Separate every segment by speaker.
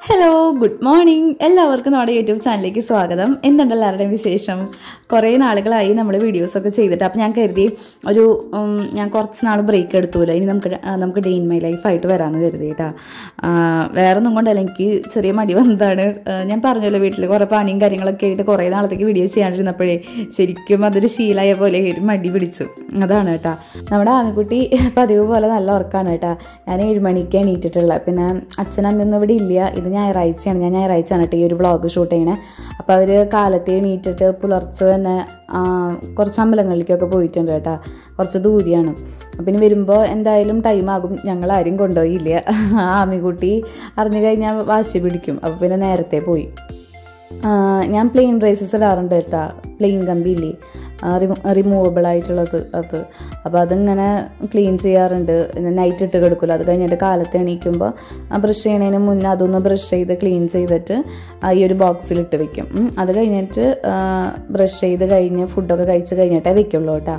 Speaker 1: Hello good morning എല്ലാവർക്കും നമ്മുടെ YouTube ചാനലിലേക്ക് സ്വാഗതം എന്തുണ്ട് എല്ലാവരുടെയും വിശേഷം കുറേ നാളുകളായി നമ്മൾ വീഡിയോസൊക്കെ ചെയ്തിട്ട് അപ്പോൾ ഞാൻ കരുതി ഒരു ഉം, ഞാൻ കുറച്ച് നാൾ ബ്രേക്ക് എടുത്തൂല ഇനി നമുക്ക് ആ, നമുക്ക് ഡേ ഇൻ മൈ ലൈഫായിട്ട് വരാമെന്ന് കരുതി കേട്ടോ വേറെ ഒന്നും കൊണ്ടല്ല എനിക്ക് ചെറിയ മടി വന്നതാണ് ആ, ഞാൻ പറഞ്ഞല്ലോ വീട്ടിൽ കുറേ പണിയും കാര്യങ്ങളൊക്കെ ആയിട്ട് കുറേ നാളത്തേക്ക് വീഡിയോ ചെയ്യാണ്ടിരുന്നപ്പോഴേ ശരിക്കും അതൊരു ശീലമായ പോലെ ഒരു മടി പിടിച്ചു അതാണ് കേട്ടോ നമ്മുടെ ആമിക്കുട്ടി പതിവ് പോലെ നല്ല ഉറക്കമാണ് കേട്ടോ ഞാൻ ഏഴ് മണിക്ക് എണീറ്റിട്ടുള്ളത് പിന്നെ അച്ഛനമ്മയൊന്നും ഇവിടെ ഇല്ല ഇത് ഞായറാഴ്ചയാണ് ഞാൻ ഞായറാഴ്ചയാണ് കേട്ടോ ഈ ഒരു വ്ളോഗ് ഷൂട്ട് ചെയ്യണേ അപ്പോൾ അവർ കാലത്തെ എണീറ്റിട്ട് പുലർച്ചെ തന്നെ ആ, കുറച്ച് അമ്പലങ്ങളിലേക്കൊക്കെ പോയിട്ടുണ്ട് കേട്ടോ കുറച്ച് ദൂരെയാണ് അപ്പം ഇനി വരുമ്പോൾ എന്തായാലും ടൈം ആകും ഞങ്ങൾ ആരും കൊണ്ടുപോയില്ല ആമിക്കുട്ടി അറിഞ്ഞു കഴിഞ്ഞാൽ വാശി പിടിക്കും അപ്പോൾ പിന്നെ നേരത്തെ പോയി ആ, ഞാൻ പ്ലെയിൻ റൈസസ് ഇടാറുണ്ട് കേട്ടോ പ്ലെയിൻ കമ്പിയില്ലേ റിമൂവബിൾ ആയിട്ടുള്ളത് അത് അപ്പോൾ അതിങ്ങനെ ക്ലീൻ ചെയ്യാറുണ്ട് പിന്നെ നൈറ്റ് ഇട്ട് കിടക്കില്ല അത് കഴിഞ്ഞിട്ട് കാലത്ത് എണീക്കുമ്പോൾ ബ്രഷ് ചെയ്യണതിന് മുന്നേ അതൊന്ന് ബ്രഷ് ചെയ്ത് ക്ലീൻ ചെയ്തിട്ട് ആ ഈ ഒരു ബോക്സിൽ ഇട്ട് വെക്കും ഉം. അത് കഴിഞ്ഞിട്ട് ബ്രഷ് ചെയ്ത് കഴിഞ്ഞ് ഫുഡൊക്കെ കഴിച്ച് കഴിഞ്ഞിട്ടേ വെക്കുള്ളൂ കേട്ടോ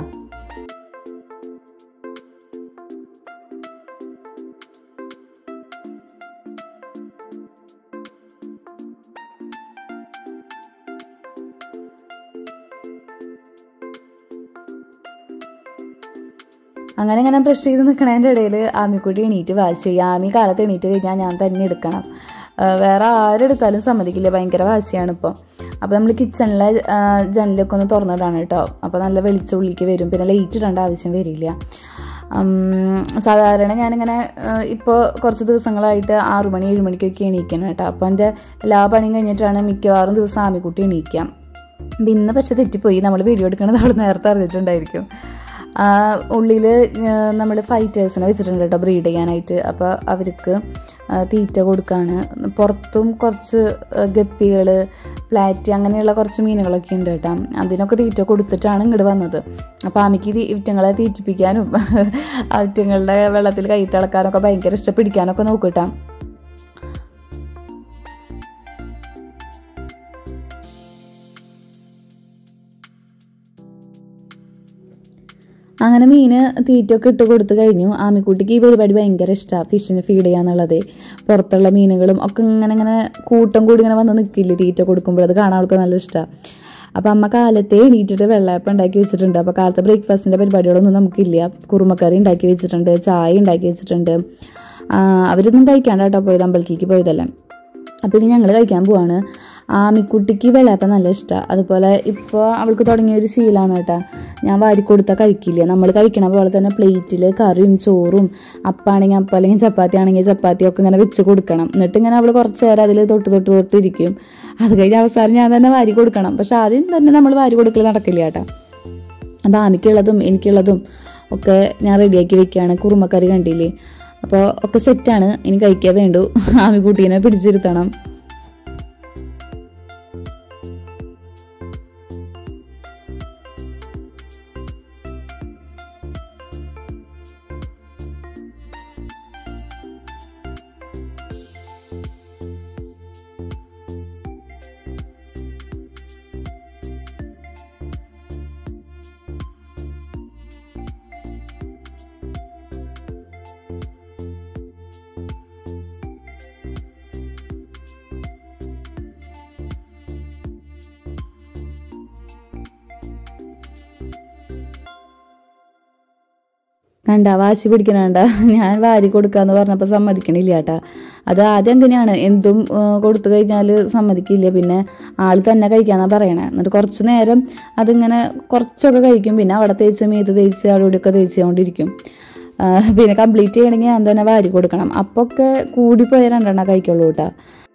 Speaker 1: അങ്ങനെ ഇങ്ങനെ ബ്രഷ് ചെയ്ത് നിൽക്കണതിൻ്റെ ഇടയിൽ ആമിക്കുട്ടി എണീറ്റ് വാശി ചെയ്യും ആമി കാലത്ത് എണീറ്റ് കഴിഞ്ഞാൽ ഞാൻ തന്നെ എടുക്കണം ആ, വേറെ ആരെടുത്താലും സമ്മതിക്കില്ല ഭയങ്കര വാശിയാണ് ഇപ്പോൾ അപ്പോൾ നമ്മൾ കിച്ചണിലെ ജനലൊക്കെ ഒന്ന് തുറന്നിടാണ് കേട്ടോ അപ്പോൾ നല്ല വെളിച്ചം ഉള്ളിലേക്ക് വരും പിന്നെ ലൈറ്റ് ഇടേണ്ട ആവശ്യം വരില്ല ഉം, സാധാരണ ഞാനിങ്ങനെ ഇപ്പോൾ കുറച്ച് ദിവസങ്ങളായിട്ട് ആറു മണി ഏഴ് മണിക്കൊക്കെ എണീക്കണം കേട്ടോ അപ്പോൾ എൻ്റെ എല്ലാ പണിയും കഴിഞ്ഞിട്ടാണ് മിക്കവാറും ദിവസം ആമിക്കുട്ടി എണീക്കാം അപ്പം ഇന്ന് പക്ഷെ തെറ്റിപ്പോയി നമ്മൾ വീഡിയോ എടുക്കണത് അവൾ നേരത്തെ അറിഞ്ഞിട്ടുണ്ടായിരിക്കും ഉള്ളിൽ നമ്മൾ ഫൈറ്റേഴ്സിനെ വെച്ചിട്ടുണ്ട് കേട്ടോ ബ്രീഡ് ചെയ്യാനായിട്ട് അപ്പോൾ അവർക്ക് ആ, തീറ്റ കൊടുക്കാണ് പുറത്തും കുറച്ച് ഗപ്പികൾ പ്ലാറ്റ് അങ്ങനെയുള്ള കുറച്ച് മീനുകളൊക്കെ ഉണ്ട് കേട്ടോ അതിനൊക്കെ തീറ്റ കൊടുത്തിട്ടാണ് ഇങ്ങോട്ട് വന്നത് അപ്പോൾ ആമിക്ക് ഈ ഇവറ്റങ്ങളെ തീറ്റിപ്പിക്കാനും ആ ഇവറ്റങ്ങളുടെ വെള്ളത്തിൽ കൈയിട്ടിളക്കാനൊക്കെ ഭയങ്കര ഇഷ്ടപ്പിടിക്കാനൊക്കെ നോക്കൂട്ടാ അങ്ങനെ മീന് തീറ്റയൊക്കെ ഇട്ട് കൊടുത്തു കഴിഞ്ഞു ആമിക്കുട്ടിക്ക് ഈ പരിപാടി ഭയങ്കര ഇഷ്ടമാണ് ഫിഷിന് ഫീഡ് ചെയ്യാന്നുള്ളത് പുറത്തുള്ള മീനുകളും ഒക്കെ ഇങ്ങനെ ഇങ്ങനെ കൂട്ടം കൂടി ഇങ്ങനെ വന്ന് നിൽക്കില്ലേ തീറ്റ കൊടുക്കുമ്പോൾ അത് കാണാൻ അവൾക്ക് നല്ല ഇഷ്ടമാണ് അപ്പോൾ അമ്മ കാലത്തെ എണീറ്റിട്ട് വെള്ളയപ്പം ഉണ്ടാക്കി വെച്ചിട്ടുണ്ട് അപ്പോൾ കാലത്തെ ബ്രേക്ക്ഫാസ്റ്റിൻ്റെ പരിപാടികളൊന്നും നമുക്കില്ല കുറുമക്കറി ഉണ്ടാക്കി വെച്ചിട്ടുണ്ട് ചായ ഉണ്ടാക്കി വെച്ചിട്ടുണ്ട് ആ, അവരൊന്നും കഴിക്കാണ്ട് കേട്ടോ പോയത് അമ്പലത്തിലേക്ക് പോയതല്ലേ അപ്പോൾ ഇനി ഞങ്ങൾ കഴിക്കാൻ പോവാണ് ആമിക്കുട്ടിക്ക് വെള്ളയപ്പം നല്ല ഇഷ്ടമാണ് അതുപോലെ ഇപ്പോൾ അവൾക്ക് തുടങ്ങിയ ഒരു ശീലമാണ് കേട്ടോ ഞാൻ വാരി കൊടുത്താൽ കഴിക്കില്ല നമ്മൾ കഴിക്കണ പോലെ തന്നെ പ്ലേറ്റിൽ കറിയും ചോറും അപ്പാണെങ്കിൽ അപ്പം അല്ലെങ്കിൽ ചപ്പാത്തി ആണെങ്കിൽ ചപ്പാത്തി ഒക്കെ ഇങ്ങനെ വെച്ച് കൊടുക്കണം എന്നിട്ട് ഇങ്ങനെ അവൾ കുറച്ച് നേരം അതിൽ തൊട്ട് തൊട്ട് തൊട്ട് ഇരിക്കും അത് കഴിഞ്ഞ് അവസാനം ഞാൻ തന്നെ വാരി കൊടുക്കണം പക്ഷെ ആദ്യം തന്നെ നമ്മൾ വാരി കൊടുക്കൽ നടക്കില്ല കേട്ടോ അപ്പോൾ ആമിക്കുള്ളതും എനിക്കുള്ളതും ഒക്കെ ഞാൻ റെഡിയാക്കി വെക്കുകയാണ് കുറുമക്കറി കണ്ടില്ലേ അപ്പോൾ ഒക്കെ സെറ്റാണ് ഇനി കഴിക്കാൻ വേണ്ടു ആമിക്കുട്ടീനെ പിടിച്ചിരുത്തണം കണ്ട വാശി പിടിക്കണണ്ട ഞാൻ വാരി കൊടുക്കാന്ന് പറഞ്ഞപ്പോൾ സമ്മതിക്കണില്ല കേട്ടാ അത് ആദ്യം അങ്ങനെയാണ് എന്തും ആ, കൊടുത്തു കഴിഞ്ഞാൽ സമ്മതിക്കില്ല പിന്നെ ആൾ തന്നെ കഴിക്കാന്നാ പറയണേ എന്നിട്ട് കുറച്ച് നേരം അതിങ്ങനെ കുറച്ചൊക്കെ കഴിക്കും പിന്നെ അവിടെ തേച്ച് മീത് തേച്ച് അവിടെ ഇവിടെയൊക്കെ തേച്ചുകൊണ്ടിരിക്കും ആ, പിന്നെ കംപ്ലീറ്റ് ചെയ്യണമെങ്കിൽ ഞാൻ തന്നെ വാരി കൊടുക്കണം അപ്പോൾ ഒക്കെ കൂടിപ്പോയ രണ്ടെണ്ണം കഴിക്കുള്ളൂ കേട്ടോ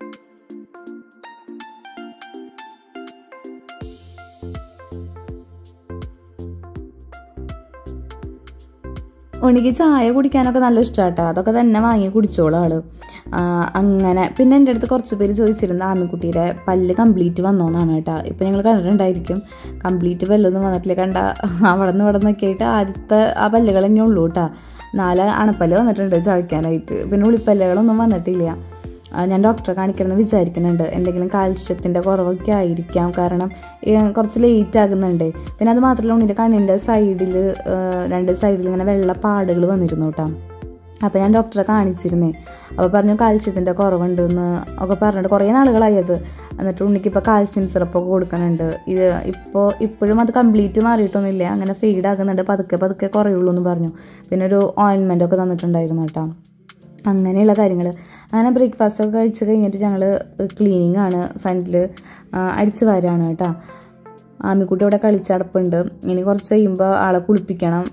Speaker 1: ഉണിക്ക് ചായ കുടിക്കാനൊക്കെ നല്ല ഇഷ്ടമാട്ടോ അതൊക്കെ തന്നെ വാങ്ങി കുടിച്ചോളൂ ആള് ആ, അങ്ങനെ പിന്നെ എൻ്റെ അടുത്ത് കുറച്ച് പേര് ചോദിച്ചിരുന്നു ആമിക്കുട്ടിയുടെ പല്ല് കംപ്ലീറ്റ് വന്നോന്നാണ് കേട്ടോ ഇപ്പം ഞങ്ങൾ കണ്ടിട്ടുണ്ടായിരിക്കും കംപ്ലീറ്റ് പല്ലൊന്നും വന്നിട്ടില്ല കണ്ട അവിടെ നിന്ന് ഇവിടെ നിന്നൊക്കെ ആയിട്ട് ആദ്യത്തെ ആ പല്ലുകൾ തന്നെ ഉള്ളൂ കേട്ടോ നാല് അണപ്പല്ല് വന്നിട്ടുണ്ട് ചവയ്ക്കാനായിട്ട് പിന്നെ ഉളിപ്പല്ലുകളൊന്നും വന്നിട്ടില്ല ആ, ഞാൻ ഡോക്ടറെ കാണിക്കണമെന്ന് വിചാരിക്കുന്നുണ്ട് എന്തെങ്കിലും കാൽഷ്യത്തിൻ്റെ കുറവൊക്കെ ആയിരിക്കാം കാരണം ഏ, കുറച്ച് ലേറ്റ് ആകുന്നുണ്ട് പിന്നെ അത് മാത്രമല്ല ഉണ്ണിൻ്റെ കണ്ണിൻ്റെ സൈഡിൽ രണ്ട് സൈഡിൽ ഇങ്ങനെ വെള്ള പാടുകൾ വന്നിരുന്നു കേട്ടോ അപ്പോൾ ഞാൻ ഡോക്ടറെ കാണിച്ചിരുന്നേ അപ്പോൾ പറഞ്ഞു കാൽഷ്യത്തിൻ്റെ കുറവുണ്ടെന്ന് ഒക്കെ പറഞ്ഞിട്ട് കുറേ നാളുകളായി അത് എന്നിട്ട് ഉണ്ണിക്ക് ഇപ്പോൾ കാൽഷ്യം സിറപ്പൊക്കെ കൊടുക്കുന്നുണ്ട് ഇത് ഇപ്പോൾ ഇപ്പോഴും അത് കംപ്ലീറ്റ് മാറിയിട്ടൊന്നുമില്ല അങ്ങനെ ഫെയ്ഡ് ആകുന്നുണ്ട് പതുക്കെ പതുക്കെ കുറയുള്ളൂ എന്ന് പറഞ്ഞു പിന്നെ ഒരു ഓയിൻമെൻ്റ് ഒക്കെ തന്നിട്ടുണ്ടായിരുന്നു കേട്ടോ അങ്ങനെയുള്ള കാര്യങ്ങൾ അങ്ങനെ ബ്രേക്ക്ഫാസ്റ്റ് ഒക്കെ കഴിച്ച് കഴിഞ്ഞിട്ട് ഞങ്ങൾ ക്ലീനിങ് ആണ് ഫ്രണ്ടിൽ അടിച്ചു വാരാണ് കേട്ടോ ആമിക്കുട്ടി ഇവിടെ കളിച്ചടപ്പുണ്ട് ഇനി കുറച്ച് കഴിയുമ്പോൾ ആളെ കുളിപ്പിക്കണം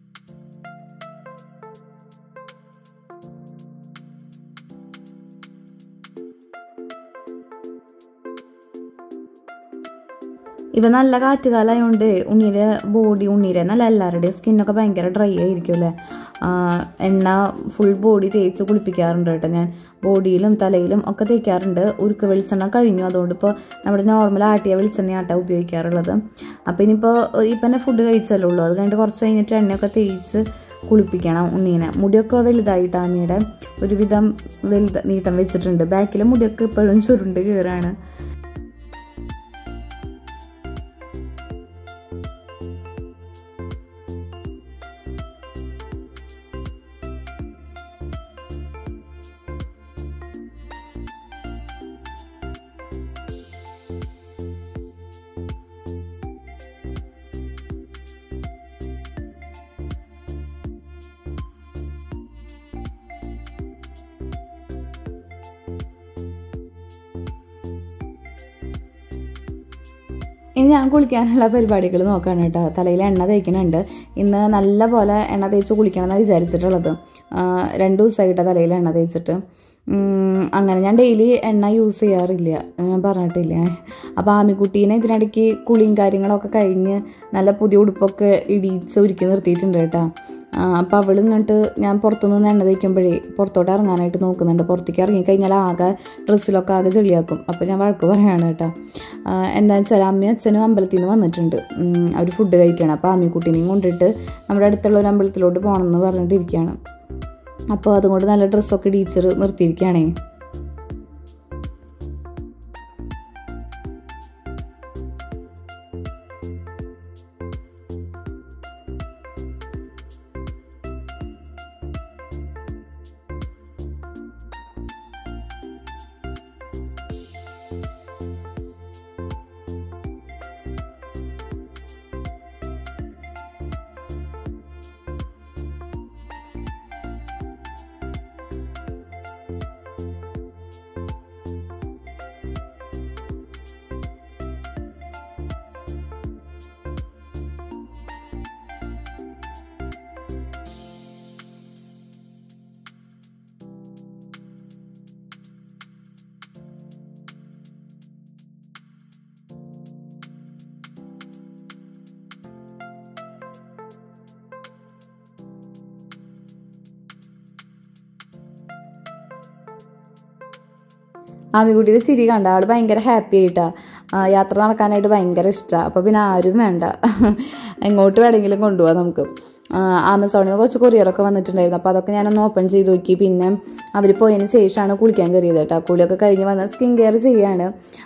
Speaker 1: ഇവ നല്ല കാറ്റുകാലമായതുകൊണ്ട് ഉണ്ണിയുടെ ബോഡി ഉണ്ണിയുടെ നല്ല എല്ലാവരുടെയും സ്കിന്നൊക്കെ ഭയങ്കര ഡ്രൈ ആയിരിക്കും അല്ലേ എണ്ണ ഫുൾ ബോഡി തേച്ച് കുളിപ്പിക്കാറുണ്ട് കേട്ടോ ഞാൻ ബോഡിയിലും തലയിലും ഒക്കെ തേക്കാറുണ്ട് ഉരുക്ക് വെളിച്ചെണ്ണ കഴിഞ്ഞു അതുകൊണ്ട് ഇപ്പോൾ നമ്മുടെ നോർമൽ ആട്ടിയ വെളിച്ചെണ്ണയാട്ടോ ഉപയോഗിക്കാറുള്ളത് അപ്പോൾ ഇനിയിപ്പോൾ ഇപ്പം തന്നെ ഫുഡ് കഴിച്ചല്ലേ ഉള്ളൂ അത് കഴിഞ്ഞിട്ട് കുറച്ച് കഴിഞ്ഞിട്ട് എണ്ണയൊക്കെ തേച്ച് കുളിപ്പിക്കണം ഉണ്ണീനെ മുടിയൊക്കെ വലുതായിട്ട് അമ്മയുടെ ഒരുവിധം വലുത് നീട്ടം വെച്ചിട്ടുണ്ട് ബാക്കിലെ മുടിയൊക്കെ ഇപ്പോഴും ചുരുണ്ട് കയറാണ് ഇനി ഞാൻ കുളിക്കാനുള്ള പരിപാടികൾ നോക്കാണ് കേട്ടോ തലയിൽ എണ്ണ തേക്കണുണ്ട് ഇന്ന് നല്ല പോലെ എണ്ണ തേച്ച് കുളിക്കണം എന്നാണ് വിചാരിച്ചിട്ടുള്ളത് ആ, രണ്ട് ദിവസമായിട്ട് തലയിൽ എണ്ണ തേച്ചിട്ട് ഉം, അങ്ങനെ ഞാൻ ഡെയിലി എണ്ണ യൂസ് ചെയ്യാറില്ല ഞാൻ പറഞ്ഞിട്ടില്ല അപ്പോൾ ആമിക്കുട്ടീനെ ഇതിനിടയ്ക്ക് കുളിയും കാര്യങ്ങളൊക്കെ കഴിഞ്ഞ് നല്ല പുതിയ ഉടുപ്പൊക്കെ ഇടിച്ച് ഒരുക്കി നിർത്തിയിട്ടുണ്ട് കേട്ടോ അപ്പോൾ അവൾ ഇങ്ങോട്ട് ഞാൻ പുറത്തുനിന്ന് എണ്ണ തേക്കുമ്പോഴേ പുറത്തോട്ട് ഇറങ്ങാനായിട്ട് നോക്കുന്നുണ്ട് പുറത്തേക്ക് ഇറങ്ങിക്കഴിഞ്ഞാൽ ആകെ ഡ്രസ്സിലൊക്കെ ആകെ ചെളിയാക്കും അപ്പോൾ ഞാൻ വഴക്ക് പറയാണ് കേട്ടോ എന്താ വെച്ചാൽ അമ്മയും അച്ഛനും അമ്പലത്തിൽ നിന്ന് വന്നിട്ടുണ്ട് അവർ ഫുഡ് കഴിക്കണം അപ്പോൾ ആമിക്കുട്ടീനെയും കൊണ്ടിട്ട് നമ്മുടെ അടുത്തുള്ള ഒരു അമ്പലത്തിലോട്ട് പോകണമെന്ന് പറഞ്ഞിട്ടിരിക്കുകയാണ് അപ്പോൾ അതുകൊണ്ട് നല്ല ഡ്രസ്സൊക്കെ ടീച്ചർ നിർത്തിയിരിക്കുകയാണേ ആമിക്കുട്ടിയുടെ ചിരി കണ്ട ആൾ ഭയങ്കര ഹാപ്പി ആയിട്ടാ ആ, യാത്ര നടക്കാനായിട്ട് ഭയങ്കര ഇഷ്ടമാണ് അപ്പോൾ പിന്നെ ആരും വേണ്ട എങ്ങോട്ട് വേണമെങ്കിലും കൊണ്ടുപോകാം നമുക്ക് ആ, ആമസോണിൽ നിന്ന് കുറച്ച് കൊറിയറൊക്കെ വന്നിട്ടുണ്ടായിരുന്നു അപ്പോൾ അതൊക്കെ ഞാനൊന്ന് ഓപ്പൺ ചെയ്ത് നോക്കി പിന്നെ അവർ പോയതിന് ശേഷമാണ് കുളിക്കാൻ കയറിയത് കേട്ടോ കുളിയൊക്കെ കഴിഞ്ഞ് വന്ന് സ്കിൻ കെയർ ചെയ്യാണ്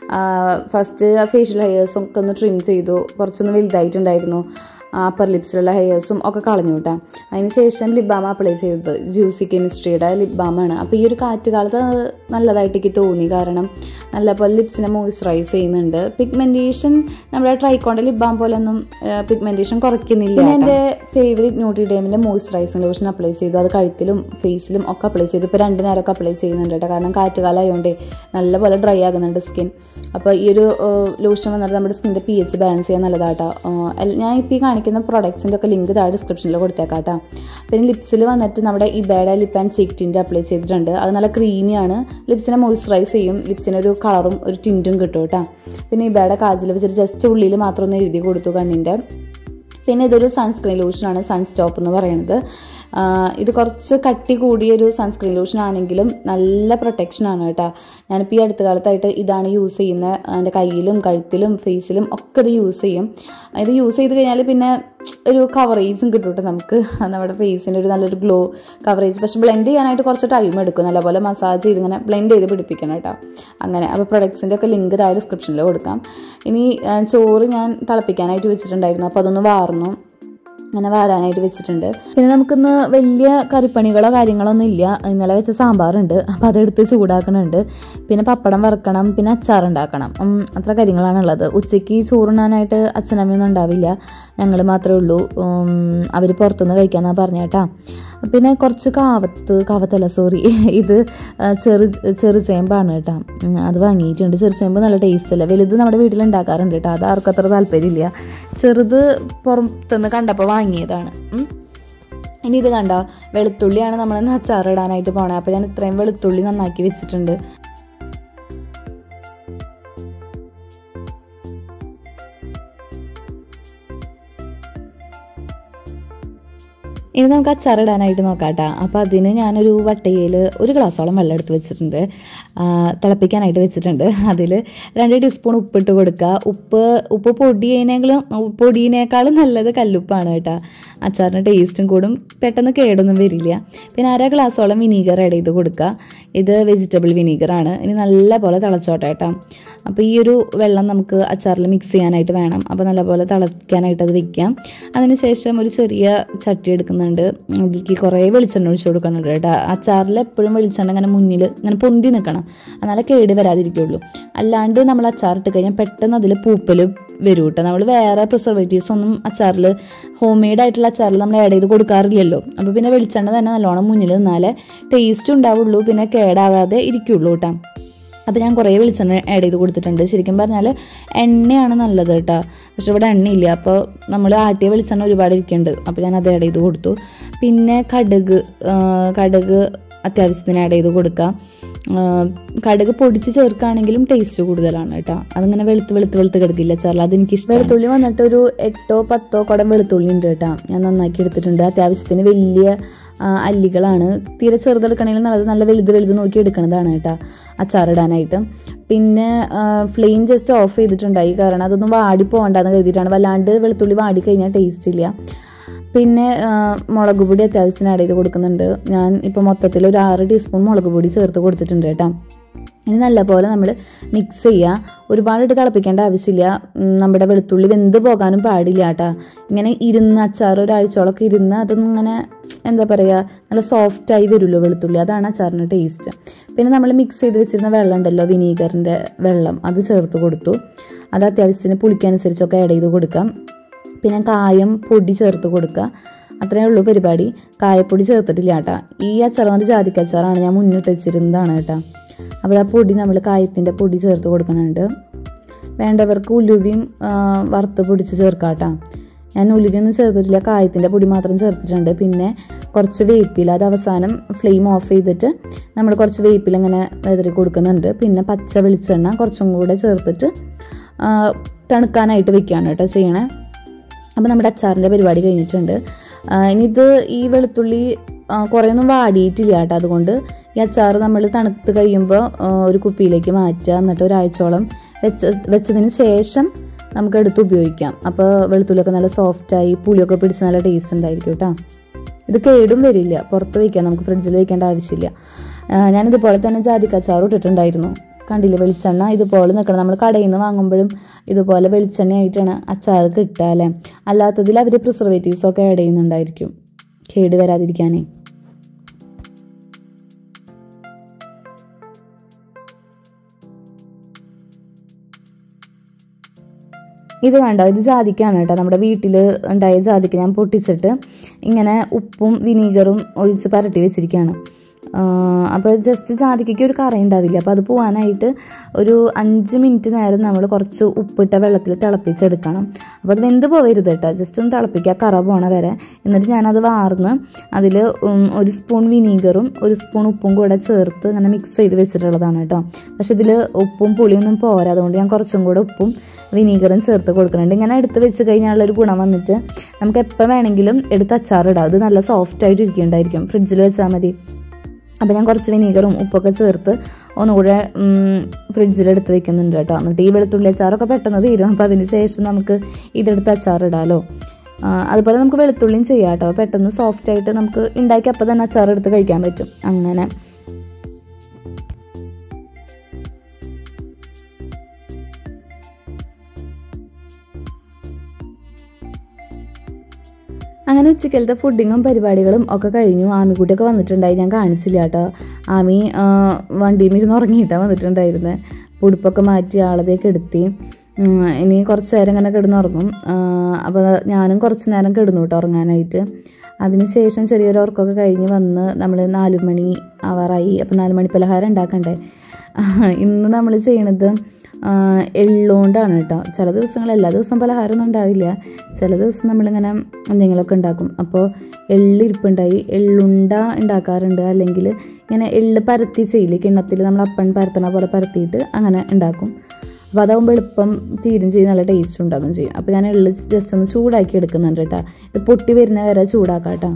Speaker 1: ഫസ്റ്റ് ഫേഷ്യൽ ഹെയേഴ്സും ഒക്കെ ഒന്ന് ട്രിം ചെയ്തു കുറച്ചൊന്ന് വലുതായിട്ടുണ്ടായിരുന്നു അപ്പർ ലിപ്സിലുള്ള ഹെയേഴ്സും ഒക്കെ കളഞ്ഞു കേട്ടോ അതിന് ശേഷം ലിപ് ബാം അപ്ലൈ ചെയ്തത് ജ്യൂസി കെമിസ്ട്രിയുടെ ലിപ് ബാമാണ് അപ്പോൾ ഈ ഒരു കാറ്റുകാലത്ത് അത് നല്ലതായിട്ട് എനിക്ക് തോന്നി കാരണം നല്ലപോലെ ലിപ്സിനെ മോയ്സ്ചറൈസ് ചെയ്യുന്നുണ്ട് പിഗ്മെൻറ്റേഷൻ നമ്മുടെ ട്രൈക്കോണ്ട ലിപ് ബാം പോലെ ഒന്നും പിഗ്മെൻറ്റേഷൻ കുറയ്ക്കുന്നില്ല പിന്നെ എൻ്റെ ഫേവറേറ്റ് ന്യൂട്രിഡേമിൻ്റെ മോയ്സ്ചറൈസിങ് ലോഷൻ അപ്ലൈ ചെയ്തു അത് കഴുത്തിലും ഫേസിലും ഒക്കെ അപ്ലൈ ചെയ്തു ഇപ്പോൾ രണ്ട് നേരമൊക്കെ അപ്ലൈ ചെയ്യുന്നുണ്ട് കേട്ടോ കാരണം കാറ്റുകാലം ആയതുകൊണ്ട് നല്ലപോലെ ഡ്രൈ ആകുന്നുണ്ട് സ്കിൻ അപ്പോൾ ഈ ഒരു ലോഷൻ വന്നിട്ട് നമ്മുടെ സ്കിൻ്റെ പി എച്ച് ബാലൻസ് ചെയ്യാൻ നല്ലതാട്ടോ ഞാൻ ഇപ്പോൾ ഈ കാണിക്കുന്ന പ്രൊഡക്ട്സിൻ്റെ ഒക്കെ ലിങ്ക് താഴെ ഡിസ്ക്രിപ്ഷനിൽ കൊടുത്തേക്കാം കേട്ടോ പിന്നെ ലിപ്സിൽ വന്നിട്ട് നമ്മുടെ ഇബേഡ lip and cheek tint apply ചെയ്തിട്ടുണ്ട് അത് നല്ല ക്രീമിയാണ് ലിപ്സിനെ മോയ്സ്ചറൈസ് ചെയ്യും ലിപ്സിന് ഒരു കളറും ഒരു ടിൻറ്റും കിട്ടും കേട്ടോ പിന്നെ ഇബേഡ കാജിൽ വെച്ചിട്ട് ജസ്റ്റ് ഉള്ളിൽ മാത്രം ഒന്ന് എഴുതി കൊടുത്തു കണ്ണിൻ്റെ പിന്നെ ഇതൊരു സൺസ്ക്രീൻ ലോഷനാണ് സൺ സ്റ്റോപ്പ് എന്ന് പറയുന്നത് ആ, ഇത് കുറച്ച് കട്ടി കൂടിയൊരു സൺസ്ക്രീൻ ലോഷൻ ആണെങ്കിലും നല്ല പ്രൊട്ടക്ഷനാണ് കേട്ടോ ഞാനിപ്പോൾ ഈ അടുത്ത കാലത്തായിട്ട് ഇതാണ് യൂസ് ചെയ്യുന്നത് എൻ്റെ കയ്യിലും കഴുത്തിലും ഫേസിലും ഒക്കെ ഇത് യൂസ് ചെയ്യും ഇത് യൂസ് ചെയ്ത് കഴിഞ്ഞാൽ പിന്നെ ഒരു കവറേജും കിട്ടും കേട്ടോ നമുക്ക് നമ്മുടെ ഫേസിന് ഒരു നല്ലൊരു ഗ്ലോ കവറേജ് പക്ഷെ ബ്ലെൻഡ് ചെയ്യാനായിട്ട് കുറച്ച് ടൈം എടുക്കും നല്ലപോലെ മസാജ് ചെയ്ത് ഇങ്ങനെ ബ്ലെൻഡ് ചെയ്ത് പിടിപ്പിക്കണം കേട്ടോ അങ്ങനെ അപ്പോൾ പ്രൊഡക്ട്സിൻ്റെ ഒക്കെ ലിങ്ക് താഴെ ഡിസ്ക്രിപ്ഷനിൽ കൊടുക്കാം ഇനി ആ, ചോറ് ഞാൻ തിളപ്പിക്കാനായിട്ട് വെച്ചിട്ടുണ്ടായിരുന്നു അപ്പോൾ അതൊന്ന് വാർന്നു അങ്ങനെ വരാനായിട്ട് വെച്ചിട്ടുണ്ട് പിന്നെ നമുക്കിന്ന് വലിയ കറിപ്പണികളോ കാര്യങ്ങളോ ഒന്നും ഇല്ല ഇന്നലെ വെച്ച സാമ്പാറുണ്ട് അപ്പോൾ അതെടുത്ത് ചൂടാക്കണുണ്ട് പിന്നെ പപ്പടം വറക്കണം പിന്നെ അച്ചാർ ഉണ്ടാക്കണം ഉം, അത്ര കാര്യങ്ങളാണ് ഉള്ളത് ഉച്ചയ്ക്ക് ചോറുണ്ണാനായിട്ട് അച്ഛനമ്മയൊന്നും ഉണ്ടാവില്ല ഞങ്ങൾ മാത്രമേ ഉള്ളൂ അവർ പുറത്തുനിന്ന് കഴിക്കാമെന്നാണ് പറഞ്ഞേട്ടാ പിന്നെ കുറച്ച് കാവത്ത് കാവത്തല്ല സോറി ഇത് ആ, ചെറു ചെറു ചേമ്പാണ് കേട്ടോ ഉം, അത് വാങ്ങിയിട്ടുണ്ട് ചെറു ചേമ്പ് നല്ല ടേസ്റ്റ് അല്ല വലുത് നമ്മുടെ വീട്ടിൽ ഉണ്ടാക്കാറുണ്ട് കേട്ടോ അത് ആർക്കും അത്ര താല്പര്യമില്ല ചെറുത് പുറത്തുനിന്ന് കണ്ടപ്പോൾ വാങ്ങിയതാണ് ഉം. ഇനി ഇത് കണ്ടോ വെളുത്തുള്ളിയാണ് നമ്മൾ ഇന്ന് അച്ചാറിടാനായിട്ട് പോണേ അപ്പോൾ ഞാൻ ഇത്രയും വെളുത്തുള്ളി നന്നാക്കി വെച്ചിട്ടുണ്ട് ഇനി നമുക്ക് അച്ചാറിടാനായിട്ട് നോക്കാട്ടോ അപ്പോൾ അതിന് ഞാനൊരു വട്ടയിൽ ഒരു ഗ്ലാസ്സോളം വെള്ളം എടുത്ത് വെച്ചിട്ടുണ്ട് ആ, തിളപ്പിക്കാനായിട്ട് വെച്ചിട്ടുണ്ട് അതിൽ രണ്ട് ടീസ്പൂൺ ഉപ്പിട്ട് കൊടുക്കുക ഉപ്പ് ഉപ്പ് പൊടിയേനേക്കാളും പൊടിയേനേക്കാളും നല്ലത് കല്ലുപ്പാണ് കേട്ടോ അച്ചാറിന് ടേസ്റ്റും കൂടും പെട്ടെന്ന് കേടൊന്നും വരില്ല പിന്നെ അര ഗ്ലാസ്സോളം വിനീഗർ ആഡ് ചെയ്ത് കൊടുക്കുക ഇത് വെജിറ്റബിൾ വിനീഗറാണ് ഇനി നല്ല പോലെ തിളച്ചോട്ടെ കേട്ടോ അപ്പോൾ ഈ ഒരു വെള്ളം നമുക്ക് അച്ചാറിൽ മിക്സ് ചെയ്യാനായിട്ട് വേണം അപ്പോൾ നല്ലപോലെ തിളയ്ക്കാനായിട്ട് അത് വെക്കാം അതിനുശേഷം ഒരു ചെറിയ ചട്ടി എടുക്കുന്നുണ്ട് അതിലേക്ക് കുറേ വെളിച്ചെണ്ണ ഒഴിച്ച് കൊടുക്കുന്നുണ്ട് കേട്ടോ അച്ചാറിൽ എപ്പോഴും വെളിച്ചെണ്ണ ഇങ്ങനെ മുന്നിൽ ഇങ്ങനെ പൊന്തി നിൽക്കണം എന്നാലേ കേട് വരാതിരിക്കുള്ളൂ അല്ലാണ്ട് നമ്മൾ അച്ചാർ ഇട്ട് കഴിഞ്ഞാൽ പെട്ടെന്ന് അതിൽ പൂപ്പൽ വരും കേട്ടോ നമ്മൾ വേറെ പ്രിസർവേറ്റീവ്സ് ഒന്നും അച്ചാറിൽ ഹോം മെയ്ഡ് ആയിട്ടുള്ള അച്ചാറിൽ നമ്മൾ ആഡ് ചെയ്ത് കൊടുക്കാറില്ലല്ലോ അപ്പോൾ പിന്നെ വെളിച്ചെണ്ണ തന്നെ നല്ലോണം മുന്നിൽ നിന്നാലേ ടേസ്റ്റ് ഉണ്ടാവുള്ളൂ പിന്നെ കേടാകാതെ ഇരിക്കുള്ളൂ കേട്ടോ അപ്പോൾ ഞാൻ കുറേ വെളിച്ചെണ്ണ ആഡ് ചെയ്ത് കൊടുത്തിട്ടുണ്ട് ശരിക്കും പറഞ്ഞാൽ എണ്ണയാണ് നല്ലത് കേട്ടോ പക്ഷെ ഇവിടെ എണ്ണയില്ല അപ്പോൾ നമ്മൾ ആട്ടിയ വെളിച്ചെണ്ണ ഒരുപാട് ഇരിക്കുന്നുണ്ട് അപ്പോൾ ഞാൻ അത് ആഡ് ചെയ്ത് കൊടുത്തു പിന്നെ കടുക് ആ, കടുക് അത്യാവശ്യത്തിന് ആഡ് ചെയ്ത് കൊടുക്കാം ആ, കടുക് പൊടിച്ച് ചേർക്കുകയാണെങ്കിലും ടേസ്റ്റ് കൂടുതലാണ് കേട്ടോ അതിങ്ങനെ വെളുത്ത് വെളുത്ത് വെളുത്ത് കിടക്കില്ല ചേർല അതെനിക്ക് ഇഷ്ടം വെളുത്തുള്ളി വന്നിട്ട് ഒരു എട്ടോ പത്തോ കുടം വെളുത്തുള്ളി ഉണ്ട് കേട്ടോ ഞാൻ നന്നാക്കി എടുത്തിട്ടുണ്ട് അത്യാവശ്യത്തിന് വലിയ ആ, അല്ലികളാണ് തീരെ ചെറുതെടുക്കണമെങ്കിൽ നല്ലത് നല്ല വലുത് വലുത് നോക്കി എടുക്കണതാണ് കേട്ടോ അച്ചാറിടാനായിട്ട് പിന്നെ ഫ്ലെയിം ജസ്റ്റ് ഓഫ് ചെയ്തിട്ടുണ്ടായി കാരണം അതൊന്നും വാടി പോകണ്ടെന്ന് കരുതിയിട്ടാണ് വല്ലാണ്ട് വെളുത്തുള്ളി വാടി കഴിഞ്ഞാൽ ടേസ്റ്റ് ഇല്ല പിന്നെ ആ, മുളക് പൊടി അത്യാവശ്യത്തിന് ആഡ് ചെയ്ത് കൊടുക്കുന്നുണ്ട് ഞാൻ ഇപ്പോൾ മൊത്തത്തിൽ ഒരു ആറ് ടീസ്പൂൺ മുളക് പൊടി ചേർത്ത് കൊടുത്തിട്ടുണ്ട് കേട്ടോ ഇനി നല്ലപോലെ നമ്മൾ മിക്സ് ചെയ്യുക ഒരുപാടിട്ട് തിളപ്പിക്കേണ്ട ആവശ്യമില്ല ഉം, നമ്മുടെ വെളുത്തുള്ളി വെന്ത് പോകാനും പാടില്ല കേട്ടോ ഇങ്ങനെ ഇരുന്ന് അച്ചാർ ഒരാഴ്ചയോളൊക്കെ ഇരുന്ന് അതൊന്നും ഇങ്ങനെ എന്താ പറയുക നല്ല സോഫ്റ്റായി വരുമല്ലോ വെളുത്തുള്ളി അതാണ് അച്ചാറിന് ടേസ്റ്റ് പിന്നെ നമ്മൾ മിക്സ് ചെയ്ത് വെച്ചിരുന്ന വെള്ളം ഉണ്ടല്ലോ വിനീഗറിൻ്റെ വെള്ളം അത് ചേർത്ത് കൊടുത്തു അത് അത്യാവശ്യത്തിന് പുളിക്കനുസരിച്ചൊക്കെ ആഡ് ചെയ്ത് കൊടുക്കാം പിന്നെ കായം പൊടി ചേർത്ത് കൊടുക്കുക അത്രയേ ഉള്ളൂ പരിപാടി കായപ്പൊടി ചേർത്തിട്ടില്ല കേട്ടോ ഈ അച്ചാർ വന്നിട്ട് ജാതിക്ക അച്ചാറാണ് ഞാൻ മുന്നിട്ട് വെച്ചിരുന്നതാണ് കേട്ടോ അപ്പോൾ ആ പൊടി നമ്മൾ കായത്തിൻ്റെ പൊടി ചേർത്ത് കൊടുക്കുന്നുണ്ട് വേണ്ടവർക്ക് ഉലുവയും ആ, വറുത്ത് പൊടിച്ച് ചേർക്കാം കേട്ടോ ഞാൻ ഉലുവയൊന്നും ചേർത്തിട്ടില്ല കായത്തിൻ്റെ പൊടി മാത്രം ചേർത്തിട്ടുണ്ട് പിന്നെ കുറച്ച് വേപ്പില അത് അവസാനം ഫ്ലെയിം ഓഫ് ചെയ്തിട്ട് നമ്മൾ കുറച്ച് വേപ്പില ഇങ്ങനെ വെതറി കൊടുക്കുന്നുണ്ട് പിന്നെ പച്ച വെളിച്ചെണ്ണ കുറച്ചും കൂടെ ചേർത്തിട്ട് ആ, തണുക്കാനായിട്ട് വെക്കുകയാണ് കേട്ടോ ചെയ്യണേ അപ്പോൾ നമ്മുടെ അച്ചാറിൻ്റെ പരിപാടി കഴിഞ്ഞിട്ടുണ്ട് ആ, ഇനി ഇത് ഈ വെളുത്തുള്ളി ആ, കുറേയൊന്നും വാടിയിട്ടില്ല കേട്ടോ അതുകൊണ്ട് ഈ അച്ചാർ നമ്മൾ തണുത്ത് കഴിയുമ്പോൾ ആ, ഒരു കുപ്പിയിലേക്ക് മാറ്റുക എന്നിട്ട് ഒരാഴ്ചയോളം വെച്ച വെച്ചതിന് ശേഷം നമുക്ക് എടുത്ത് ഉപയോഗിക്കാം അപ്പോൾ വെളുത്തുള്ളിയൊക്കെ നല്ല സോഫ്റ്റായി പുളിയൊക്കെ പിടിച്ച് നല്ല ടേസ്റ്റ് ഉണ്ടായിരിക്കും കേട്ടോ ഇത് കേടും വരില്ല പുറത്ത് വയ്ക്കാം നമുക്ക് ഫ്രിഡ്ജിൽ വെക്കേണ്ട ആവശ്യമില്ല ആ, ഞാനിതുപോലെ തന്നെ ജാതിക്കച്ചാറും ഇട്ടിട്ടുണ്ടായിരുന്നു കണ്ടില്ലേ വെളിച്ചെണ്ണ ഇതുപോലെ നിൽക്കണം നമ്മൾ കടയിൽ നിന്ന് വാങ്ങുമ്പോഴും ഇതുപോലെ വെളിച്ചെണ്ണയായിട്ടാണ് അച്ചാർ കിട്ടുക അല്ലേ അല്ലാത്തതിൽ അവർ പ്രിസർവേറ്റീവ്സ് ഒക്കെ ആഡ് ചെയ്യുന്നുണ്ടായിരിക്കും കേട് വരാതിരിക്കാനേ ഇത് കണ്ടോ ഇത് ജാതിക്കാണ് കേട്ടോ നമ്മുടെ വീട്ടിൽ ഉണ്ടായ ജാതിക്ക ഞാൻ പൊട്ടിച്ചിട്ട് ഇങ്ങനെ ഉപ്പും വിനീഗറും ഒഴിച്ച് പരട്ടി വെച്ചിരിക്കുകയാണ് അപ്പോൾ ജസ്റ്റ് ജാതിക്കയ്ക്ക് ഒരു കറ ഉണ്ടാവില്ല അപ്പോൾ അത് പോകാനായിട്ട് ഒരു അഞ്ച് മിനിറ്റ് നേരം നമ്മൾ കുറച്ച് ഉപ്പിട്ട വെള്ളത്തിൽ തിളപ്പിച്ചെടുക്കണം അപ്പോൾ അത് വെന്ത് പോകരുത് കേട്ടോ ജസ്റ്റ് ഒന്ന് തിളപ്പിക്കുക കറ പോണ വരെ എന്നിട്ട് ഞാനത് വാർന്ന് അതിൽ ഒരു സ്പൂൺ വിനീഗറും ഒരു സ്പൂൺ ഉപ്പും കൂടെ ചേർത്ത് ഇങ്ങനെ മിക്സ് ചെയ്ത് വെച്ചിട്ടുള്ളതാണ് കേട്ടോ പക്ഷെ ഇതിൽ ഉപ്പും പുളിയൊന്നും പോരാ അതുകൊണ്ട് ഞാൻ കുറച്ചും കൂടെ ഉപ്പും വിനീഗറും ചേർത്ത് കൊടുക്കുന്നുണ്ട് ഇങ്ങനെ എടുത്ത് വെച്ച് കഴിഞ്ഞാലുള്ളൊരു ഗുണം വന്നിട്ട് നമുക്ക് എപ്പോൾ വേണമെങ്കിലും എടുത്ത് അച്ചാറിടാം ഇത് നല്ല സോഫ്റ്റ് ആയിട്ട് ഇരിക്കുന്നുണ്ടായിരിക്കും ഫ്രിഡ്ജിൽ വെച്ചാൽ മതി അപ്പോൾ ഞാൻ കുറച്ച് വിനീഗറും ഉപ്പൊക്കെ ചേർത്ത് ഒന്നുകൂടെ ഫ്രിഡ്ജിൽ എടുത്ത് വെക്കുന്നുണ്ട് കേട്ടോ എന്നിട്ട് ഈ വെളുത്തുള്ളി അച്ചാറൊക്കെ പെട്ടെന്ന് തീരും അപ്പോൾ അതിന് ശേഷം നമുക്ക് ഇതെടുത്ത് അച്ചാറിടാമല്ലോ ആ, അതുപോലെ നമുക്ക് വെളുത്തുള്ളിയും ചെയ്യാം കേട്ടോ പെട്ടെന്ന് സോഫ്റ്റ് ആയിട്ട് നമുക്ക് ഉണ്ടാക്കി അപ്പോൾ തന്നെ അച്ചാർ എടുത്ത് കഴിക്കാൻ പറ്റും അങ്ങനെ അങ്ങനെ ഉച്ചക്കലത്തെ ഫുഡിങ്ങും പരിപാടികളും ഒക്കെ കഴിഞ്ഞു ആമിക്കുട്ടിയൊക്കെ വന്നിട്ടുണ്ടായി ഞാൻ കാണിച്ചില്ല കേട്ടോ ആമി ആ, വണ്ടിയിൽ ഇരുന്ന് ഉറങ്ങിയിട്ടാണ് വന്നിട്ടുണ്ടായിരുന്നത് ഉടുപ്പൊക്കെ മാറ്റി ആളതേക്ക് എടുത്തി ഉം, ഇനി കുറച്ച് നേരം ഇങ്ങനെ കിടന്നുറങ്ങും അപ്പോൾ ഞാനും കുറച്ച് നേരം കിടന്നു കേട്ടോ ഉറങ്ങാനായിട്ട് അതിനുശേഷം ചെറിയൊരു ഉറക്കമൊക്കെ കഴിഞ്ഞ് വന്ന് നമ്മൾ നാല് മണി ആവാറായി അപ്പോൾ നാല് മണി പലഹാരം ഉണ്ടാക്കണ്ടേ ഇന്ന് നമ്മൾ ചെയ്യണത് ആ, എള്ളുകൊണ്ടാണ് കേട്ടോ ചില ദിവസങ്ങൾ എല്ലാ ദിവസവും പലഹാരമൊന്നും ഉണ്ടാവില്ല ചില ദിവസം നമ്മളിങ്ങനെ എന്തെങ്കിലുമൊക്കെ ഉണ്ടാക്കും അപ്പോൾ എള്ള് ഇരിപ്പുണ്ടായി എള്ളുണ്ട ഉണ്ടാക്കാറുണ്ട് അല്ലെങ്കിൽ ഇങ്ങനെ എള്ള് പരത്തി ചെയ്യില്ലേ കിണ്ണത്തിൽ നമ്മൾ അപ്പൻ പരത്തണ പോലെ പരത്തിയിട്ട് അങ്ങനെ ഉണ്ടാക്കും അപ്പോൾ അതാകുമ്പോൾ എളുപ്പം തീരും ചെയ്യും നല്ല ടേസ്റ്റ് ഉണ്ടാകും ചെയ്യും അപ്പോൾ ഞാൻ എള്ള് ജസ്റ്റ് ഒന്ന് ചൂടാക്കി എടുക്കുന്നുണ്ട് കേട്ടോ ഇത് പൊട്ടി വരുന്ന വരെ ചൂടാക്കാം കേട്ടോ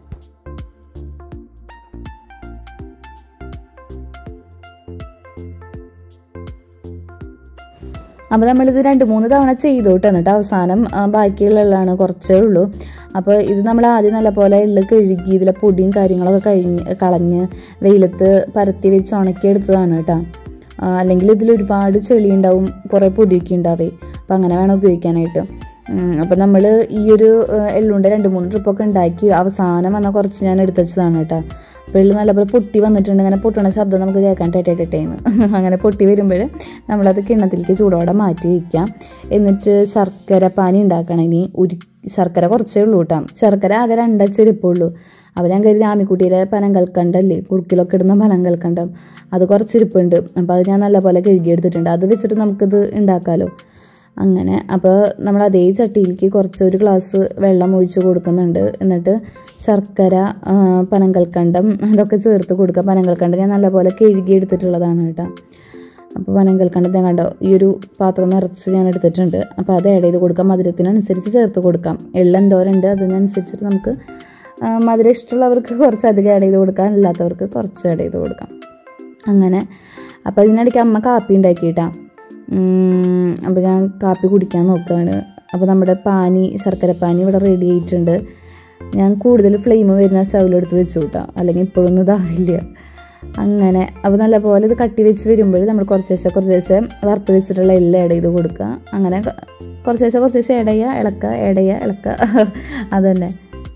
Speaker 1: അപ്പോൾ നമ്മളിത് രണ്ട് മൂന്ന് തവണ ചെയ്തു കേട്ടോ എന്നിട്ട് അവസാനം ആ, ബാക്കിയുള്ള എള്ളാണ് കുറച്ചേ ഉള്ളൂ അപ്പോൾ ഇത് നമ്മൾ ആദ്യം നല്ലപോലെ എള്ള് കഴുകി ഇതിലെ പൊടിയും കാര്യങ്ങളൊക്കെ കഴിഞ്ഞ് കളഞ്ഞ് വെയിലത്ത് പരത്തി വെച്ച് ഉണക്കി എടുത്തതാണ് കേട്ടോ ആ, അല്ലെങ്കിൽ ഇതിൽ ഒരുപാട് ചെളി ഉണ്ടാവും കുറേ പൊടിയൊക്കെ ഉണ്ടാവേ അപ്പോൾ അങ്ങനെ വേണം ഉപയോഗിക്കാനായിട്ട് അപ്പോൾ നമ്മൾ ഈ ഒരു ആ, എള്ളുണ്ട രണ്ട് മൂന്ന് ട്രിപ്പൊക്കെ ഉണ്ടാക്കി അവസാനം വന്ന കുറച്ച് ഞാൻ എടുത്ത് വെച്ചതാണ് കേട്ടോ അപ്പോൾ എള്ള് നല്ലപോലെ പൊട്ടി വന്നിട്ടുണ്ട് അങ്ങനെ പൊട്ടണ ശബ്ദം നമുക്ക് കേൾക്കാൻ ടേറ്റേറ്റേന്ന് അങ്ങനെ പൊട്ടി വരുമ്പോൾ നമ്മളത് കിണ്ണത്തിലേക്ക് ചൂടോടെ മാറ്റി വയ്ക്കാം എന്നിട്ട് ശർക്കര പാനി ഉണ്ടാക്കണം ഇനി ഉരു ശർക്കര കുറച്ചേ ഉള്ളൂ കേട്ടോ ശർക്കര ആകെ രണ്ടച്ചിരിപ്പുള്ളൂ അപ്പോൾ ഞാൻ കരുതി ആമിക്കുട്ടിയിലെ പനങ്കൽക്കണ്ടല്ലേ കുറുക്കിലൊക്കെ ഇടുന്ന പനങ്കൽക്കണ്ടം അത് കുറച്ചിരിപ്പുണ്ട് അപ്പോൾ അത് ഞാൻ നല്ലപോലെ കഴുകിയെടുത്തിട്ടുണ്ട് അത് വെച്ചിട്ട് നമുക്കിത് ഉണ്ടാക്കാമല്ലോ അങ്ങനെ അപ്പോൾ നമ്മൾ അതേ ചട്ടിയിലേക്ക് കുറച്ച് ഒരു ഗ്ലാസ് വെള്ളം ഒഴിച്ച് കൊടുക്കുന്നുണ്ട് എന്നിട്ട് ശർക്കര ആ, പനങ്കൽക്കണ്ടം അതൊക്കെ ചേർത്ത് കൊടുക്കുക പനങ്കൽക്കണ്ടം ഞാൻ നല്ലപോലെ കഴുകി എടുത്തിട്ടുള്ളതാണ് കേട്ടോ അപ്പോൾ പനങ്കൽക്കണ്ടം ഞാൻ കണ്ടോ ഈ ഒരു പാത്രം നിറച്ച് ഞാൻ എടുത്തിട്ടുണ്ട് അപ്പോൾ അത് ആഡ് ചെയ്ത് കൊടുക്കാം മധുരത്തിനനുസരിച്ച് ചേർത്ത് കൊടുക്കാം എള്ള എന്തോരമുണ്ട് അതിനനുസരിച്ചിട്ട് നമുക്ക് ആ, മധുരം ഇഷ്ടമുള്ളവർക്ക് കുറച്ച് അധികം ആഡ് ചെയ്ത് കൊടുക്കാം അല്ലാത്തവർക്ക് കുറച്ച് ആഡ് ചെയ്ത് കൊടുക്കാം അങ്ങനെ അപ്പോൾ ഇതിനിടയ്ക്ക് അമ്മ കാപ്പി ഉണ്ടാക്കിയിട്ടാ അപ്പോൾ ഞാൻ കാപ്പി കുടിക്കാൻ നോക്കുകയാണ് അപ്പോൾ നമ്മുടെ പാനി ശർക്കര പാനി ഇവിടെ റെഡി ആയിട്ടുണ്ട് ഞാൻ കൂടുതൽ ഫ്ലെയിം വരുന്ന സ്റ്റൗവിലെടുത്ത് വെച്ചു കൂട്ടാം അല്ലെങ്കിൽ ഇപ്പോഴൊന്നും ഇതാവില്ല അങ്ങനെ അപ്പോൾ നല്ലപോലെ ഇത് കട്ടി വെച്ച് വരുമ്പോൾ നമ്മൾ കുറച്ചേശ്ശെ കുറച്ചേശ്ശെ വറുത്ത് വെച്ചിട്ടുള്ള എല്ലാം ആഡ് ചെയ്ത് കൊടുക്കുക അങ്ങനെ ക- കുറച്ചേശ്ശെ കുറച്ചേശ്ശെ ആഡ് ചെയ്യുക ഇളക്കുക ആഡ് ചെയ്യുക ഇളക്കുക അതന്നെ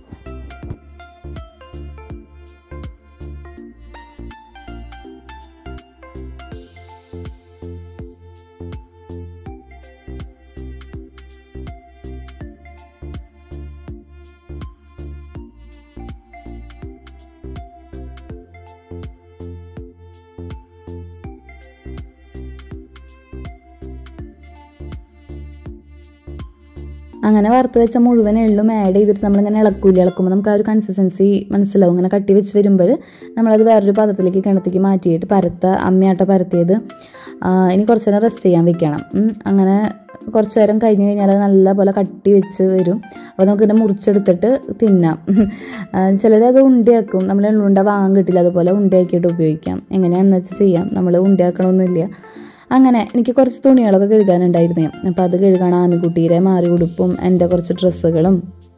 Speaker 1: അങ്ങനെ വറുത്ത് വെച്ച മുഴുവൻ എള്ളും ആഡ് ചെയ്തിട്ട് നമ്മളിങ്ങനെ ഇളക്കൂല ഇളക്കുമ്പോൾ നമുക്ക് ആ ഒരു കൺസിസ്റ്റൻസി മനസ്സിലാവും ഇങ്ങനെ കട്ടി വെച്ച് വരുമ്പോൾ നമ്മളത് വേറൊരു പാത്രത്തിലേക്ക് കിണത്തേക്ക് മാറ്റിയിട്ട് പരത്ത അമ്മയാട്ട പരത്തിയത് ആ, ഇനി കുറച്ച് നേരം റെസ്റ്റ് ചെയ്യാൻ വെക്കണം ഉം. അങ്ങനെ കുറച്ച് നേരം കഴിഞ്ഞ് കഴിഞ്ഞാൽ അത് നല്ലപോലെ കട്ടി വെച്ച് വരും അപ്പോൾ നമുക്ക് ഇതിനെ മുറിച്ചെടുത്തിട്ട് തിന്നാം ചിലരത് ഉണ്ടയാക്കും നമ്മൾ ഉണ്ട വാങ്ങാൻ കിട്ടില്ല അതുപോലെ ഉണ്ടയാക്കിയിട്ട് ഉപയോഗിക്കാം എങ്ങനെയാണെന്ന് വെച്ചാൽ ചെയ്യാം നമ്മൾ ഉണ്ടയാക്കണമൊന്നുമില്ല അങ്ങനെ എനിക്ക് കുറച്ച് തുണികളൊക്കെ കഴുകാനുണ്ടായിരുന്നേ അപ്പോൾ അത് കഴുകണം ആമിക്കുട്ടിയുടെ മാറി ഉടുപ്പും എൻ്റെ കുറച്ച് ഡ്രസ്സുകളും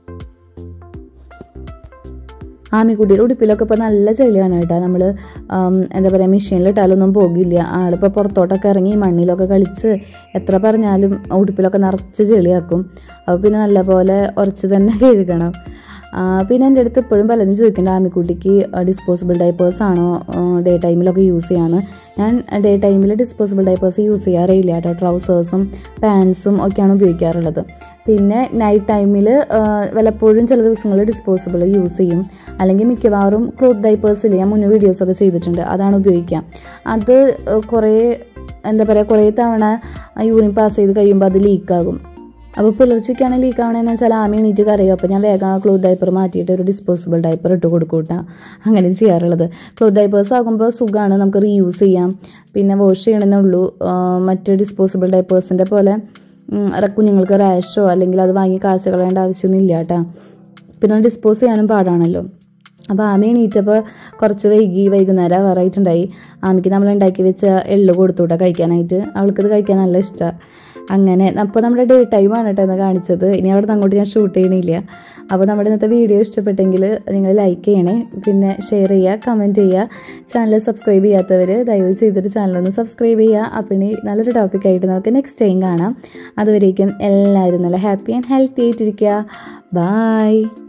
Speaker 1: ആമിക്കുട്ടിയുടെ ഉടുപ്പിലൊക്കെ ഇപ്പോൾ നല്ല ചെളിയാണ് കേട്ടോ നമ്മൾ എന്താ പറയുക മെഷീനിലിട്ടാലൊന്നും പോകില്ല ആളിപ്പോൾ പുറത്തോട്ടൊക്കെ ഇറങ്ങി മണ്ണിലൊക്കെ കളിച്ച് എത്ര പറഞ്ഞാലും ഉടുപ്പിലൊക്കെ നിറച്ച് ചെളിയാക്കും അപ്പോൾ പിന്നെ നല്ലപോലെ ഉറച്ച് തന്നെ കഴുകണം ആ, പിന്നെ എൻ്റെ അടുത്ത് എപ്പോഴും പലരും ചോദിക്കേണ്ട ആമിക്കുട്ടിക്ക് ഡിസ്പോസിബിൾ ഡൈപ്പേഴ്സ് ആണോ ഡേ ടൈമിലൊക്കെ യൂസ് ചെയ്യാന്ന് ഞാൻ ഡേ ടൈമിൽ ഡിസ്പോസിബിൾ ഡൈപ്പേഴ്സ് യൂസ് ചെയ്യാറേയില്ല കേട്ടോ ട്രൗസേഴ്സും പാൻസും ഒക്കെയാണ് ഉപയോഗിക്കാറുള്ളത് പിന്നെ നൈറ്റ് ടൈമിൽ വല്ലപ്പോഴും ചില ദിവസങ്ങളിൽ ഡിസ്പോസിബിൾ യൂസ് ചെയ്യും അല്ലെങ്കിൽ മിക്കവാറും ക്ലോത്ത് ഡൈപ്പേഴ്സിൽ ഞാൻ മുന്നേ വീഡിയോസൊക്കെ ചെയ്തിട്ടുണ്ട് അതാണ് ഉപയോഗിക്കുക അത് ഏഹ്, കുറേ എന്താ പറയുക കുറേ തവണ യൂറിൻ പാസ് ചെയ്ത് കഴിയുമ്പോൾ അത് ലീക്കാകും അപ്പോൾ പുലർച്ചയ്ക്കാണ് ലീക്ക് ആവണമെന്ന് വെച്ചാൽ ആമി എണീറ്റ് കരയും അപ്പോൾ ഞാൻ വേഗം ആ ക്ലോത്ത് ഡൈപ്പർ മാറ്റിയിട്ട് ഒരു ഡിസ്പോസിബിൾ ഡൈപ്പർ ഇട്ട് കൊടുക്കും കേട്ടോ അങ്ങനെ ചെയ്യാറുള്ളത് ക്ലോത്ത് ഡൈപ്പേഴ്സ് ആകുമ്പോൾ സുഖമാണ് നമുക്ക് റീയൂസ് ചെയ്യാം പിന്നെ വാഷ് ചെയ്യണമെന്നേ ഉള്ളൂ ആ, മറ്റ് ഡിസ്പോസിബിൾ ഡൈപ്പേഴ്സിൻ്റെ പോലെ ഉം, റ- കുഞ്ഞുങ്ങൾക്ക് റാഷോ അല്ലെങ്കിൽ അത് വാങ്ങി കാശ് കളയേണ്ട ആവശ്യമൊന്നും ഇല്ല കേട്ടോ പിന്നെ ഡിസ്പോസ് ചെയ്യാനും പാടാണല്ലോ അപ്പോൾ ആമി എണീറ്റപ്പോൾ കുറച്ച് വൈകി വൈകുന്നേരം ആവാറായിട്ടുണ്ടായി ആമിക്ക് നമ്മൾ ഉണ്ടാക്കി വെച്ച എള്ള് കൊടുത്തുവിട്ടാ കഴിക്കാനായിട്ട് അവൾക്കത് കഴിക്കാൻ നല്ല ഇഷ്ടമാണ് അങ്ങനെ അപ്പോൾ നമ്മുടെ ഡേ ടൈമാണ് കേട്ടോ ഇന്ന് കാണിച്ചത് ഇനി അവിടെ നിന്ന് അങ്ങോട്ട് ഞാൻ ഷൂട്ട് ചെയ്യണില്ല അപ്പോൾ നമ്മുടെ ഇന്നത്തെ വീഡിയോ ഇഷ്ടപ്പെട്ടെങ്കിൽ നിങ്ങൾ ലൈക്ക് ചെയ്യണേ പിന്നെ ഷെയർ ചെയ്യുക കമൻറ്റ് ചെയ്യുക ചാനൽ സബ്സ്ക്രൈബ് ചെയ്യാത്തവർ ദയവ് ചെയ്തിട്ട് ചാനലൊന്ന് സബ്സ്ക്രൈബ് ചെയ്യുക അപ്പം ഇനി നല്ലൊരു ടോപ്പിക്കായിട്ട് നമുക്ക് നെക്സ്റ്റ് ടൈം കാണാം അതുവരേക്കും എല്ലാവരും നല്ല ഹാപ്പി ആൻഡ് ഹെൽത്തി ആയിട്ടിരിക്കുക ബായ്